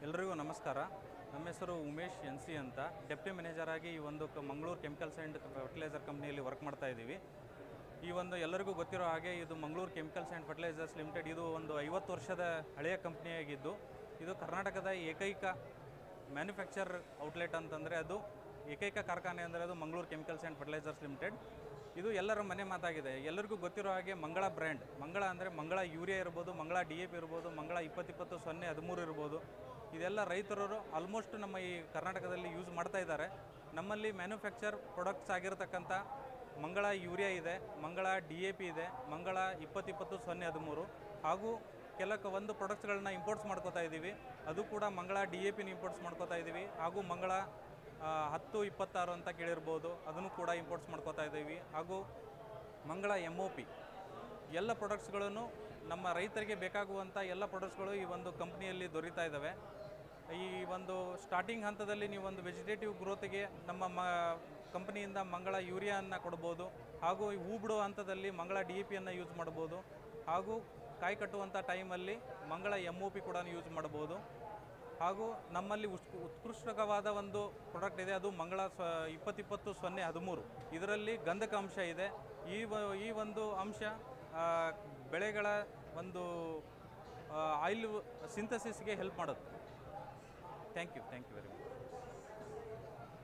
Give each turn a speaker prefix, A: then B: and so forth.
A: ಎಲ್ರಿಗೂ ನಮಸ್ಕಾರ ನಮ್ಮ ಹೆಸರು ಉಮೇಶ್ ಎನ್ ಸಿ ಅಂತ ಡೆಪ್ಟಿ ಮ್ಯಾನೇಜರ್ ಆಗಿ ಈ ಒಂದು ಕ ಮಂಗಳೂರು ಕೆಮಿಕಲ್ಸ್ ಆ್ಯಂಡ್ ಫರ್ಟಿಲೈಸರ್ ಕಂಪ್ನಿಯಲ್ಲಿ ವರ್ಕ್ ಮಾಡ್ತಾ ಇದ್ದೀವಿ ಈ ಒಂದು ಎಲ್ಲರಿಗೂ ಗೊತ್ತಿರೋ ಹಾಗೆ ಇದು Mangaluru chemicals and fertilizers limited ಇದು ಒಂದು ಐವತ್ತು ವರ್ಷದ ಹಳೆಯ ಕಂಪ್ನಿಯಾಗಿದ್ದು ಇದು ಕರ್ನಾಟಕದ ಏಕೈಕ ಮ್ಯಾನುಫ್ಯಾಕ್ಚರ್ ಔಟ್ಲೆಟ್ ಅಂತಂದರೆ ಅದು ಏಕೈಕ ಕಾರ್ಖಾನೆ ಅಂದರೆ ಅದು Mangaluru chemicals and fertilizers limited ಇದು ಎಲ್ಲರ ಮನೆ ಮಾತಾಗಿದೆ ಎಲ್ಲರಿಗೂ ಗೊತ್ತಿರೋ ಹಾಗೆ ಮಂಗಳ ಬ್ರ್ಯಾಂಡ್ ಮಂಗಳ ಅಂದರೆ ಮಂಗಳ ಯೂರಿಯಾ ಇರ್ಬೋದು ಮಂಗಳ ಡಿ ಎ ಪಿ ಇರ್ಬೋದು ಮಂಗಳ ಇಪ್ಪತ್ತಿಪ್ಪತ್ತು ಸೊನ್ನೆ ಹದಿಮೂರು ಇರ್ಬೋದು ಇದೆಲ್ಲ ರೈತರು ಆಲ್ಮೋಸ್ಟ್ ನಮ್ಮ ಈ ಕರ್ನಾಟಕದಲ್ಲಿ ಯೂಸ್ ಮಾಡ್ತಾ ಇದ್ದಾರೆ ನಮ್ಮಲ್ಲಿ ಮ್ಯಾನುಫ್ಯಾಕ್ಚರ್ ಪ್ರಾಡಕ್ಟ್ಸ್ ಆಗಿರತಕ್ಕಂಥ ಮಂಗಳ ಯೂರಿಯಾ ಇದೆ ಮಂಗಳ ಡಿ ಎ ಪಿ ಇದೆ ಮಂಗಳ ಇಪ್ಪತ್ತಿಪ್ಪತ್ತು ಸೊನ್ನೆ ಹದಿಮೂರು ಹಾಗೂ ಕೆಲ ಒಂದು ಪ್ರಾಡಕ್ಟ್ಸ್ಗಳನ್ನ ಇಂಪೋರ್ಟ್ಸ್ ಮಾಡ್ಕೋತಾ ಇದ್ದೀವಿ ಅದು ಕೂಡ ಮಂಗಳ ಡಿ ಎ ಪಿನ ಇಂಪೋರ್ಟ್ಸ್ ಮಾಡ್ಕೋತಾ ಇದ್ದೀವಿ ಹಾಗೂ ಮಂಗಳ ಆ, ಹತ್ತು ಇಪ್ಪತ್ತಾರು ಅಂತ ಕೇಳಿರ್ಬೋದು ಅದನ್ನು ಕೂಡ ಇಂಪೋರ್ಟ್ಸ್ ಮಾಡ್ಕೋತಾ ಇದ್ದೀವಿ ಹಾಗೂ ಮಂಗಳ ಎಮ್ ಒ ಪಿ ಎಲ್ಲ ಪ್ರಾಡಕ್ಟ್ಸ್ಗಳನ್ನು ನಮ್ಮ ರೈತರಿಗೆ ಬೇಕಾಗುವಂಥ ಎಲ್ಲ ಪ್ರಾಡಕ್ಟ್ಸ್ಗಳು ಈ ಒಂದು ಕಂಪ್ನಿಯಲ್ಲಿ ದೊರೀತಾ ಇದ್ದಾವೆ ಈ ಒಂದು ಸ್ಟಾರ್ಟಿಂಗ್ ಹಂತದಲ್ಲಿ ನೀವು ಒಂದು ವೆಜಿಟೇಟಿವ್ ಗ್ರೋತಿಗೆ ನಮ್ಮ ಮ ಕಂಪ್ನಿಯಿಂದ ಮಂಗಳ ಯೂರಿಯಾನ ಕೊಡ್ಬೋದು ಹಾಗೂ ಈ ಹೂ ಬಿಡೋ ಹಂತದಲ್ಲಿ ಮಂಗಳ ಡಿ ಎ ಪಿಯನ್ನು ಯೂಸ್ ಮಾಡ್ಬೋದು ಹಾಗೂ ಕಾಯಿ ಕಟ್ಟುವಂಥ ಟೈಮಲ್ಲಿ ಮಂಗಳ ಎಮ್ ಒ ಪಿ ಕೂಡ ಯೂಸ್ ಮಾಡ್ಬೋದು ಹಾಗೂ ನಮ್ಮಲ್ಲಿ ಉಸ್ ಉತ್ಕೃಷ್ಟವಾದ ಒಂದು ಪ್ರಾಡಕ್ಟ್ ಇದೆ ಅದು ಮಂಗಳ ಸ್ವ ಇಪ್ಪತ್ತಿಪ್ಪತ್ತು ಸೊನ್ನೆ ಹದಿಮೂರು ಇದರಲ್ಲಿ ಗಂಧಕ ಅಂಶ ಇದೆ ಈ ವ ಈ ಒಂದು ಅಂಶ ಆ, ಬೆಳೆಗಳ ಒಂದು ಆಯಿಲ್ ಸಿಂಥಸಿಸ್ಗೆ ಹೆಲ್ಪ್ ಮಾಡುತ್ತೆ thank you thank you very much